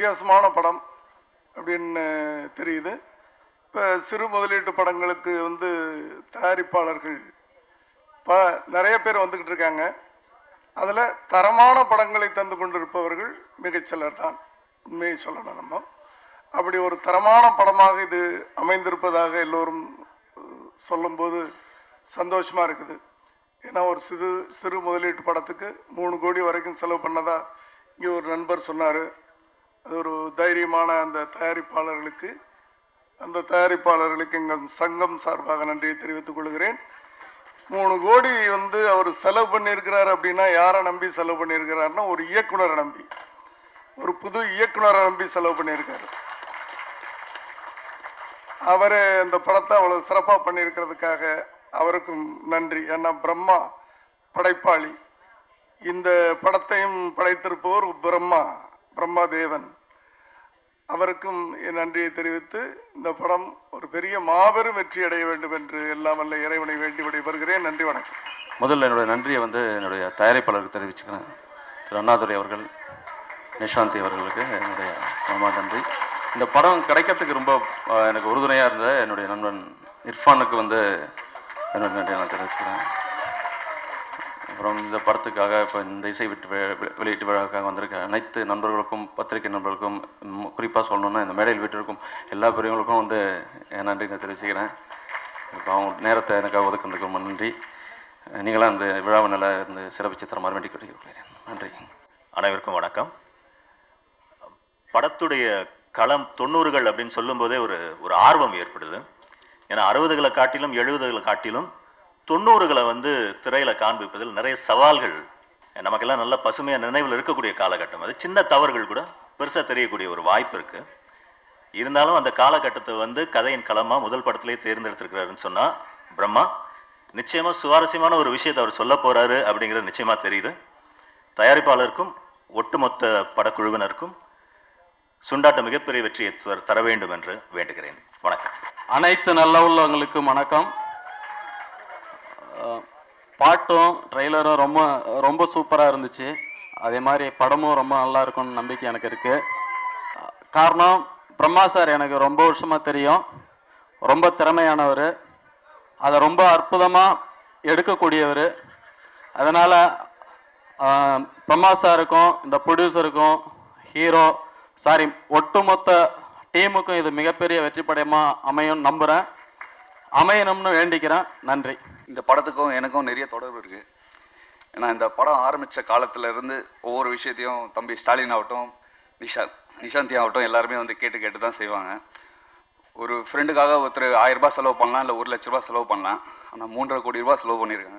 வித்தியாசமான படம் அப்படின்னு தெரியுது இப்போ சிறு முதலீட்டு படங்களுக்கு வந்து தயாரிப்பாளர்கள் இப்போ நிறைய பேர் வந்துக்கிட்டு இருக்காங்க அதில் தரமான படங்களை தந்து கொண்டிருப்பவர்கள் மிகச்சிலர் தான் உண்மையை சொல்லணும் நம்ம அப்படி ஒரு தரமான படமாக இது அமைந்திருப்பதாக எல்லோரும் அஹ், சொல்லும்போது சந்தோஷமா இருக்குது ஏன்னா ஒரு சிறு சிறு முதலீட்டு படத்துக்கு மூணு கோடி வரைக்கும் செலவு பண்ணதா இங்கே ஒரு நண்பர் சொன்னார் அது ஒரு தைரியமான அந்த தயாரிப்பாளர்களுக்கு அந்த தயாரிப்பாளர்களுக்கு எங்கள் சங்கம் சார்பாக நன்றியை தெரிவித்துக் கொள்கிறேன் மூணு கோடி வந்து அவர் செலவு பண்ணியிருக்கிறார் அப்படின்னா யாரை நம்பி செலவு பண்ணியிருக்கிறாருன்னா ஒரு இயக்குனரை நம்பி ஒரு புது இயக்குனரை நம்பி செலவு பண்ணியிருக்காரு அவரு இந்த படத்தை அவ்வளவு சிறப்பா பண்ணியிருக்கிறதுக்காக அவருக்கும் நன்றி ஏன்னா பிரம்மா படைப்பாளி இந்த படத்தையும் படைத்திருப்பவர் பிரம்மா பிரம்மா தேவன் அவருக்கும் என் நன்றியை தெரிவித்து இந்த படம் ஒரு பெரிய மாபெரும் வெற்றி அடைய வேண்டும் என்று எல்லாம் வல்ல இறைவனை வேண்டி விடைபெறுகிறேன் நன்றி வணக்கம் முதல்ல என்னுடைய நன்றியை வந்து என்னுடைய தயாரிப்பாளருக்கு தெரிவிச்சுக்கிறேன் திரு அண்ணாதுரை அவர்கள் நிஷாந்தி அவர்களுக்கு என்னுடைய ரொம்ப நன்றி இந்த படம் கிடைக்கிறதுக்கு ரொம்ப அஹ், எனக்கு உறுதுணையாக இருந்த என்னுடைய நண்பன் இர்ஃபானுக்கு வந்து என்னுடைய நன்றியை நான் தெரிவிச்சுக்கிறேன் அப்புறம் இந்த படத்துக்காக இப்போ இந்த இசை விட்டு வி- வி- வெளியீட்டு விழாவுக்காக வந்திருக்க அனைத்து நண்பர்களுக்கும் பத்திரிகை நண்பர்களுக்கும் குறிப்பாக சொல்லணும்னா இந்த மேடையில் வீட்டிற்கும் எல்லா பெரியவங்களுக்கும் வந்து என் நன்றி நான் தெரிவிச்சுக்கிறேன் இப்போ அவங்க நேரத்தை எனக்காக ஒதுக்குனதுக்கு ரொம்ப நன்றி நீங்களாம் இந்த விழாவை நல்லா இருந்து சிறப்பிச்சு தரமாறு வேண்டிக் கொள்கிறேன் நன்றி அனைவருக்கும் வணக்கம் படத்துடைய களம் தொண்ணூறுகள் அப்படின்னு சொல்லும்போதே ஒரு ஒரு ஆர்வம் ஏற்படுது ஏன்னா அறுபதுகளை காட்டிலும் எழுபதுகளை காட்டிலும் தொண்ணூறுகளை வந்து திரையில காண்பிப்பதில் நிறைய சவால்கள் நமக்கெல்லாம் நல்ல பசுமையா நினைவில் இருக்கக்கூடிய காலகட்டம் அது சின்ன தவறுகள் கூட பெருசா தெரியக்கூடிய ஒரு வாய்ப்பு இருக்கு இருந்தாலும் அந்த காலகட்டத்தை வந்து கதையின் களமா முதல் படத்திலேயே தேர்ந்தெடுத்திருக்கிறாருன்னு சொன்னா பிரம்மா நிச்சயமா சுவாரஸ்யமான ஒரு விஷயத்தை அவர் சொல்ல போறாரு அப்படிங்கிறது நிச்சயமா தெரியுது தயாரிப்பாளருக்கும் ஒட்டுமொத்த படக்குழுவினருக்கும் சுண்டாட்ட மிகப்பெரிய வெற்றியை தர- தர வேண்டும் என்று வேண்டுகிறேன் வணக்கம் அனைத்து நல்ல உள்ளவங்களுக்கும் வணக்கம் அஹ், பாட்டும் ட்ரெய்லரும் ரொம்ப ரொம்ப சூப்பராக இருந்துச்சு அதே மாதிரி படமும் ரொம்ப நல்லா இருக்கும்னு நம்பிக்கை எனக்கு இருக்கு அஹ், காரணம் பிரம்மா சார் எனக்கு ரொம்ப வருஷமா தெரியும் ரொம்ப திறமையானவர் அதை ரொம்ப அற்புதமாக எடுக்கக்கூடியவர் அதனால ஆஹ், பிரம்மா சாருக்கும் இந்த ப்ரொடியூசருக்கும் ஹீரோ சாரி ஒட்டுமொத்த டீமுக்கும் இது மிகப்பெரிய வெற்றி படமா அமையும் நம்புறேன் அமையணும்னு வேண்டிக்கிறேன் நன்றி இந்த படத்துக்கும் எனக்கும் நிறைய தொடர்பு இருக்கு ஏன்னா இந்த படம் ஆரம்பிச்ச காலத்துல இருந்து ஒவ்வொரு விஷயத்தையும் தம்பி ஸ்டாலின் ஆகட்டும் நிஷா நிஷாந்தி ஆகட்டும் எல்லாருமே வந்து கேட்டு கேட்டு தான் செய்வாங்க ஒரு ஃப்ரெண்டுக்காக ஒருத்தர் ஆயிரம் ரூபாய் செலவு பண்ணலாம் இல்லை ஒரு லட்ச ரூபாய் செலவு பண்ணலாம் ஆனால் மூன்றரை கோடி ரூபாய் செலவு பண்ணியிருக்காங்க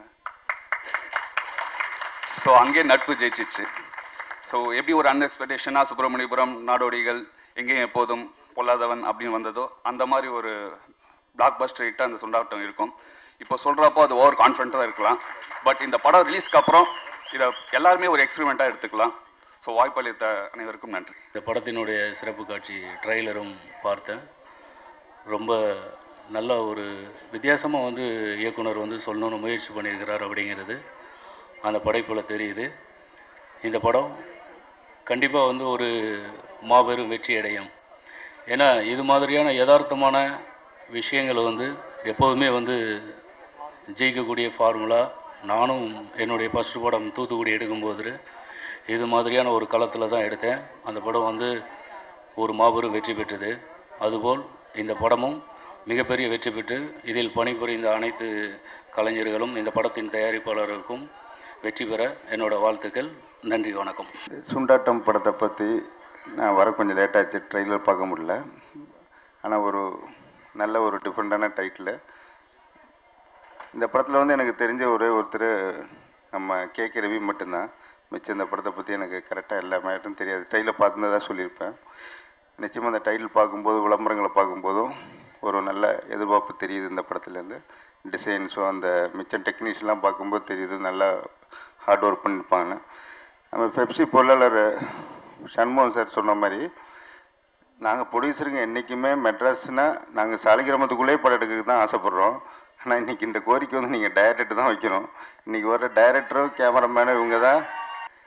ஸோ அங்கேயே நட்பு ஜெயிச்சிச்சு ஸோ எப்படி ஒரு அன்எக்ஸ்பெக்டேஷனாக சுப்பிரமணியபுரம் நாடோடிகள் எங்கேயும் எப்போதும் பொல்லாதவன் அப்படின்னு வந்ததோ அந்த மாதிரி ஒரு பிளாக் பஸ்டர் ஹிட் அந்த சுண்டாட்டம் இருக்கும் இப்போ சொல்கிறப்போ அது ஓவர் கான்ஃபிடண்ட்டாக இருக்கலாம் பட் இந்த படம் ரிலீஸ்க்கு அப்புறம் இதை எல்லாருமே ஒரு எக்ஸ்பெரிமெண்ட்டாக எடுத்துக்கலாம் ஸோ வாய்ப்பளித்த அனைவருக்கும் நன்றி இந்த படத்தினுடைய சிறப்பு காட்சி ட்ரைலரும் பார்த்தேன் ரொம்ப நல்ல ஒரு வித்தியாசமாக வந்து இயக்குனர் வந்து சொல்லணும்னு முயற்சி பண்ணியிருக்கிறார் அப்படிங்கிறது அந்த படைப்பில் தெரியுது இந்த படம் கண்டிப்பாக வந்து ஒரு மாபெரும் வெற்றி அடையும் ஏன்னா இது மாதிரியான யதார்த்தமான விஷயங்களை வந்து எப்போதுமே வந்து ஜெயிக்கக்கூடிய ஃபார்முலா நானும் என்னுடைய ஃபஸ்ட்டு படம் தூத்துக்குடி எடுக்கும்போது இது மாதிரியான ஒரு களத்தில் தான் எடுத்தேன் அந்த படம் வந்து ஒரு மாபெரும் வெற்றி பெற்றது அதுபோல் இந்த படமும் மிகப்பெரிய வெற்றி பெற்று இதில் பணிபுரிந்த அனைத்து கலைஞர்களும் இந்த படத்தின் தயாரிப்பாளருக்கும் வெற்றி பெற என்னோட வாழ்த்துக்கள் நன்றி வணக்கம் சுண்டாட்டம் படத்தை பற்றி நான் வர கொஞ்சம் லேட் ஆச்சு ட்ரெய்லர் பார்க்க முடியல ஆனால் ஒரு நல்ல ஒரு டிஃப்ரெண்ட்டான டைட்டில் இந்த படத்தில் வந்து எனக்கு தெரிஞ்ச ஒரே ஒருத்தர் நம்ம கே கே ரவி மட்டும்தான் மிச்சம் இந்த படத்தை பற்றி எனக்கு கரெக்டாக எல்லா மேட்டும் தெரியாது ட்ரெயிலர் பார்த்துருந்தா சொல்லியிருப்பேன் நிச்சயமாக அந்த டைட்டில் பார்க்கும்போது விளம்பரங்களை பார்க்கும்போதும் ஒரு நல்ல எதிர்பார்ப்பு தெரியுது இந்த படத்துலேருந்து டிசைன்ஸும் அந்த மிச்சம் டெக்னீஷியன்லாம் பார்க்கும்போது தெரியுது நல்லா ஹார்ட் ஒர்க் பண்ணியிருப்பாங்க நம்ம பெப்சி பொருளாளர் சண்முகம் சார் சொன்ன மாதிரி நாங்கள் ப்ரொடியூசருங்க என்றைக்குமே மெட்ராஸ்னால் நாங்கள் சாலிகிராமத்துக்குள்ளேயே படம் எடுக்கிறதுக்கு தான் ஆசைப்பட்றோம் ஆனால் இன்னைக்கு இந்த கோரிக்கை வந்து நீங்கள் டைரக்டர் தான் வைக்கணும் இன்னைக்கு வர டைரக்டரும் கேமராமேனும் இவங்க தான்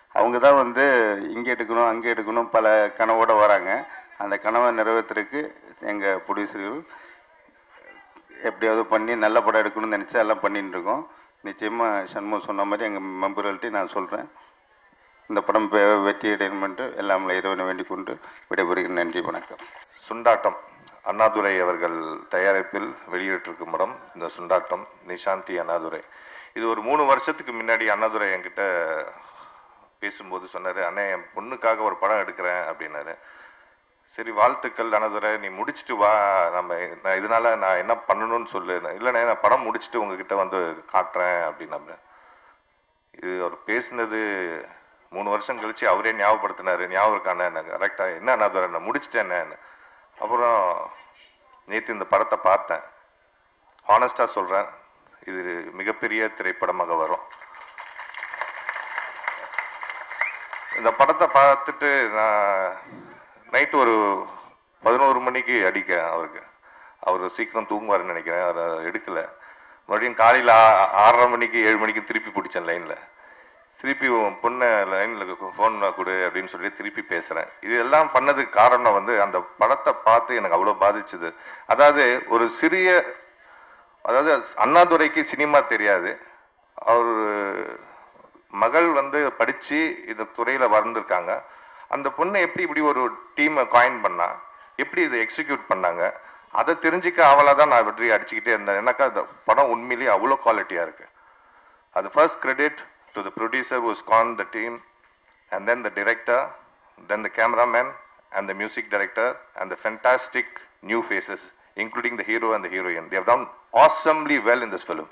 அவங்க தான் வந்து இங்கே எடுக்கணும் அங்கே எடுக்கணும் பல கனவோட வராங்க அந்த கனவை நிறைவேற்றுறதுக்கு எங்கள் ப்ரொடியூசர்கள் எப்படியாவது பண்ணி நல்ல படம் எடுக்கணும்னு நினச்சா எல்லாம் பண்ணிட்டு இருக்கோம் நிச்சயமாக சண்முகம் சொன்ன மாதிரி எங்கள் மெம்பர்கள்ட்டையும் நான் சொல்கிறேன் இந்த படம் வெ- வெற்றி அடையணுமென்று எல்லாம் இறைவனை வேண்டிக் கொண்டு விடைபெறுகிறேன் நன்றி வணக்கம் சுண்டாட்டம் அண்ணாதுரை அவர்கள் தயாரிப்பில் வெளியிட்டிருக்கும் படம் இந்த சுண்டாட்டம் நிஷாந்தி அண்ணாதுரை இது ஒரு மூணு வருஷத்துக்கு முன்னாடி அண்ணாதுரை என்கிட்ட பேசும்போது சொன்னாரு அண்ணே என் பொண்ணுக்காக ஒரு படம் எடுக்கிறேன் அப்படின்னாரு சரி வாழ்த்துக்கள் அண்ணாதுரை நீ முடிச்சிட்டு வா நம்ம நான் இதனால நான் என்ன பண்ணணும்னு சொல்லு இல்லைண்ணே நான் படம் முடிச்சிட்டு உங்ககிட்ட வந்து காட்டுறேன் அப்படின்னு இது அவர் பேசினது மூணு வருஷம் கழிச்சு அவரே ஞாபகப்படுத்தினாரு ஞாபகம் இருக்கானே கரெக்டா என்ன அண்ணாதுரை நான் முடிச்சிட்டேன்னு அப்புறம் நேற்று இந்த படத்தை பார்த்தேன் ஹானஸ்டா சொல்றேன் இது மிகப்பெரிய திரைப்படமாக வரும் இந்த படத்தை பார்த்துட்டு நான் நைட்டு ஒரு பதினோரு மணிக்கு அடிக்க அவருக்கு அவர் சீக்கிரம் தூங்குவாருன்னு நினைக்கிறேன் அதை எடுக்கல மறுபடியும் காலையில் ஆறரை மணிக்கு ஏழு மணிக்கு திருப்பி பிடிச்சேன் லைனில் திருப்பி உன் பொண்ணை லைனில் ஃபோன் கொடு அப்படின்னு சொல்லி திருப்பி பேசுகிறேன் இது எல்லாம் பண்ணதுக்கு காரணம் வந்து அந்த படத்தை பார்த்து எனக்கு அவ்வளோ பாதிச்சுது அதாவது ஒரு சிறிய அதாவது அண்ணாதுரைக்கு சினிமா தெரியாது அவர் மகள் வந்து படிச்சு இந்த துறையில வளர்ந்துருக்காங்க அந்த பொண்ணு எப்படி இப்படி ஒரு டீமை காயின் பண்ணா எப்படி இதை எக்ஸிக்யூட் பண்ணாங்க அதை தெரிஞ்சுக்க அவளை தான் நான் வெற்றி அடிச்சுக்கிட்டே இருந்தேன் எனக்கா அந்த படம் உண்மையிலேயே அவ்வளோ குவாலிட்டியா இருக்கு அது first credit to the producer was gone the team and then the director, then the cameraman and the music director and the fantastic new faces, including the hero and the heroine. They have done awesomely well in this film.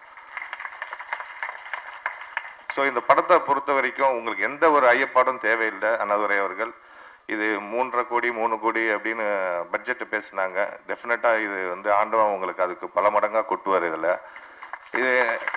So இந்த படத்தை பொறுத்த வரைக்கும் உங்களுக்கு எந்த ஒரு ஐயப்பாடும் தேவையில்லை அண்ணாதுரை அவர்கள் இது மூன்றரை கோடி மூணு கோடி அப்படின்னு பட்ஜெட் பேசுனாங்க டெஃபினட்டா இது வந்து ஆண்டவன் உங்களுக்கு அதுக்கு பல மடங்கா கொட்டுவார் இதுல இது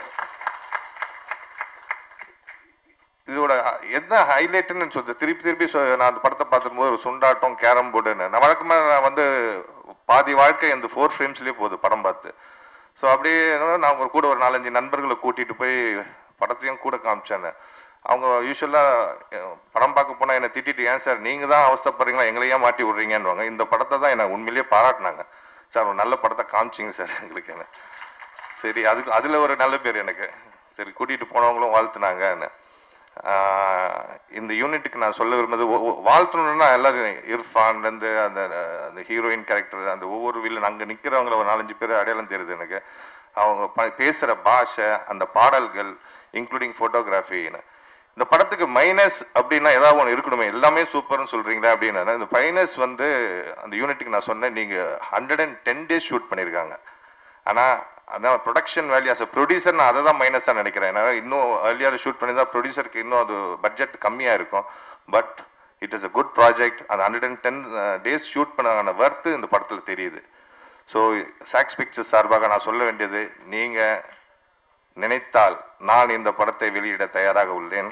இதோட என்ன ஹைலைட்னு சொல்றது திருப்பி திருப்பி சொ- நான் அந்த படத்தை பார்த்தும்போது ஒரு சுண்டாட்டம் கேரம் போர்டுன்னு நான் வழக்கமா நான் வந்து பாதி வாழ்க்கை இந்த ஃபோர் ஃப்ரேம்ஸ்லயே போகுது படம் பார்த்து ஸோ அப்படியே என்னன்னா, நான் ஒரு கூட ஒரு நாலஞ்சு நண்பர்களை கூட்டிட்டு போய் படத்தையும் கூட காமிச்சேன் அவங்க யூஸ்வலா படம் பார்க்க போனா என்னை திட்டிட்டு ஏன் சார் நீங்க தான் அவஸ்தைப்படுறீங்களா எங்களையே மாட்டி விடுறீங்கன்னு இந்த படத்தை தான் என்ன உண்மையிலேயே பாராட்டினாங்க சார் ஒரு நல்ல படத்தை காமிச்சிங்க சார் எங்களுக்கு என்ன சரி அதுக்கு அதுல ஒரு நல்ல பேர் எனக்கு சரி கூட்டிட்டு போனவங்களும் வாழ்த்துனாங்க ஆஹ் இந்த யூனிட்டுக்கு நான் சொல்ல விரும்புறது ஒ- ஒ- வாழ்த்தணும்னா எல்லாரும் இர்ஃபான்ல இருந்து அந்த அந்த ஹீரோயின் கேரக்டர் அந்த ஒவ்வொரு வில்லன் அங்க நிக்கிறவங்கள ஒரு நாலஞ்சு பேர் அடையாளம் தெரியுது எனக்கு அவங்க ப- பேசுற பாஷை அந்த பாடல்கள் இன்க்ளூடிங் போட்டோகிராஃபின்னு இந்த படத்துக்கு மைனஸ் அப்படின்னா ஏதாவது ஒன்று இருக்கணுமே எல்லாமே சூப்பர்னு சொல்றீங்களா அப்படின்னு இந்த மைனஸ் வந்து அந்த யூனிட்டுக்கு நான் சொன்னேன் நீங்க hundred and ten days shoot பண்ணியிருக்காங்க ஆனா அதான் production value as a producer நான் அதை தான் மைனஸாக நினைக்கிறேன் ஏன்னா இன்னும் ஏர்லியாக ஷூட் பண்ணியிருந்தா ப்ரொடியூசருக்கு இன்னும் அது பட்ஜெட் கம்மியாக இருக்கும் but it is a good project அந்த hundred and ten days shoot பண்ணான வர்த்து இந்த படத்தில் தெரியுது ஸோ சாக்ஸ் பிக்சர்ஸ் சார்பாக நான் சொல்ல வேண்டியது நீங்க நினைத்தால் நான் இந்த படத்தை வெளியிட தயாராக உள்ளேன்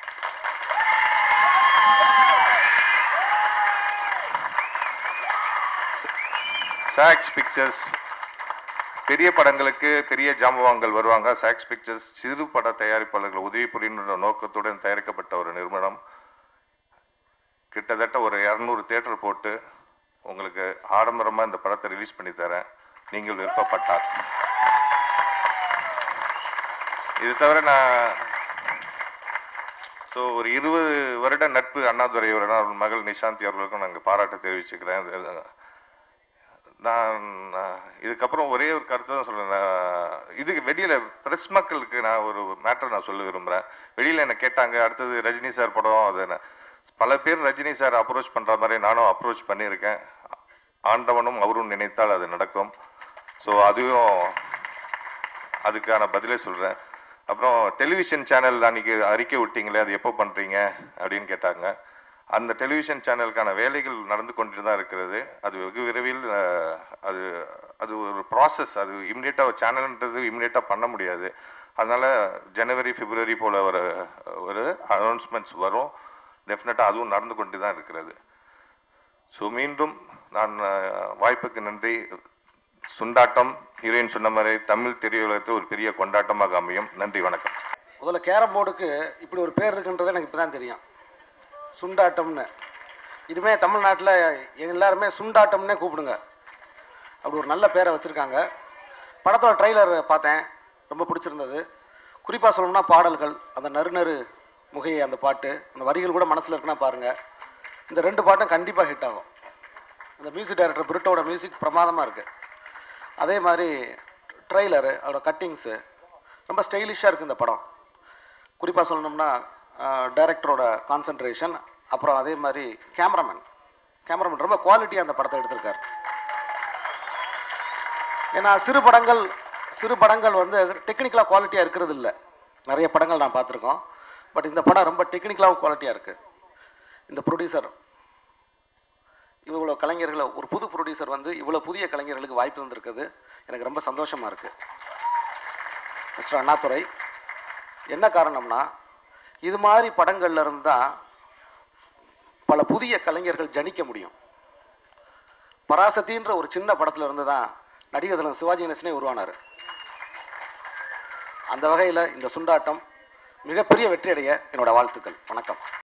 சாக்ஸ் பிக்சர்ஸ் பெரிய படங்களுக்கு பெரிய ஜாம்பவான்கள் வருவாங்க சாக்ஸ் பிக்சர்ஸ் சிறு பட தயாரிப்பாளர்கள் உதவி புரியுன்ற நோக்கத்துடன் தயாரிக்கப்பட்ட ஒரு நிறுவனம் கிட்டத்தட்ட ஒரு இரநூறு தியேட்டர் போட்டு உங்களுக்கு ஆடம்பரமா இந்த படத்தை ரிலீஸ் பண்ணி தரேன் நீங்கள் விருப்பப்பட்டால் இது தவிர நான் ஸோ ஒரு இருபது வருட நட்பு அண்ணாதுரை அவர்கள் அவர் மகள் நிஷாந்தி அவர்களுக்கும் நாங்கள் பாராட்டு தெரிவிச்சுக்கிறேன் இது- நான் நான் இதுக்கப்புறம் ஒரே ஒரு கருத்து தான் சொல்றேன் நான் இதுக்கு வெளியில பிரஸ் மக்களுக்கு நான் ஒரு மேட்டர் நான் சொல்ல விரும்புறேன் வெளியில என்ன கேட்டாங்க அடுத்தது ரஜினி சார் படம் அது என்ன பல பேர் ரஜினி சார் அப்ரோச் பண்ற மாதிரி நானும் அப்ரோச் பண்ணியிருக்கேன் ஆண்டவனும் அவரும் நினைத்தால் அது நடக்கும் ஸோ அதுவும் அதுக்கான பதிலே சொல்றேன் அப்புறம் டெலிவிஷன் சேனல் அன்னைக்கு அறிக்கை விட்டீங்களே அது எப்போ பண்றீங்க அப்படின்னு கேட்டாங்க அந்த டெலிவிஷன் சேனலுக்கான வேலைகள் நடந்து கொண்டு தான் இருக்கிறது அது வெகு விரைவில் அஹ், அது அது ஒரு ப்ராசஸ் அது இம்மிடியட்டாக சேனல்ன்றது இம்மிடியட்டாக பண்ண முடியாது அதனால ஜனவரி பிப்ரவரி போல ஒரு ஒரு அனௌன்ஸ்மெண்ட்ஸ் வரும் டெஃபினட்டாக அதுவும் நடந்து கொண்டு தான் இருக்கிறது ஸோ மீண்டும் நான் அஹ், வாய்ப்புக்கு நன்றி சுண்டாட்டம் ஹீரோயின் சொன்ன மாதிரி தமிழ் திரையுலகத்தில் ஒரு பெரிய கொண்டாட்டமாக அமையும் நன்றி வணக்கம் முதல்ல கேரம் போர்டுக்கு இப்படி ஒரு பேர் இருக்குன்றது எனக்கு இப்போ தான் தெரியும் சுண்டாட்டம்னு இதுமே தமிழ்நாட்டில் எல்லாருமே சுண்டாட்டம்னே கூப்பிடுங்க அப்படி ஒரு நல்ல பேரை வச்சுருக்காங்க படத்தோட ட்ரைலர் பார்த்தேன் ரொம்ப பிடிச்சிருந்தது குறிப்பாக சொல்லணும்னா பாடல்கள் அந்த நறு நறு முகையை அந்த பாட்டு அந்த வரிகள் கூட மனசில் இருக்குன்னா பாருங்கள் இந்த ரெண்டு பாட்டும் கண்டிப்பாக ஹிட் ஆகும் இந்த மியூசிக் டைரக்டர் பிரிட்டோட மியூசிக் பிரமாதமாக இருக்குது அதே மாதிரி ட்ரெய்லரு அதோட கட்டிங்ஸு ரொம்ப ஸ்டைலிஷாக இருக்குது இந்த படம் குறிப்பாக சொல்லணும்னா டைரக்டரோட கான்சன்ட்ரேஷன் அப்புறம் அதே மாதிரி கேமராமேன் கேமராமேன் ரொம்ப குவாலிட்டியாக அந்த படத்தை எடுத்திருக்காரு ஏன்னா சிறு படங்கள் சிறு படங்கள் வந்து டெக்னிக்கலாக குவாலிட்டியாக இருக்கிறது இல்லை நிறைய படங்கள் நான் பார்த்துருக்கோம் பட் இந்த படம் ரொம்ப டெக்னிக்கலாகவும் குவாலிட்டியாக இருக்குது இந்த ப்ரொடியூசர் இவ்வளோ கலைஞர்களை ஒரு புது ப்ரொடியூசர் வந்து இவ்வளோ புதிய கலைஞர்களுக்கு வாய்ப்பு தந்திருக்குது எனக்கு ரொம்ப சந்தோஷமாக இருக்குது மிஸ்டர் அண்ணாதுரை என்ன காரணம்னா இது மாதிரி படங்கள்ல இருந்து தான் பல புதிய கலைஞர்கள் ஜனிக்க முடியும் பராசத்தின்ற ஒரு சின்ன படத்துல இருந்து தான் நடிகர் திலகம் சிவாஜி கணேசனே உருவானார் அந்த வகையில் இந்த சுண்டாட்டம் மிகப்பெரிய வெற்றி அடைய என்னோட வாழ்த்துக்கள் வணக்கம்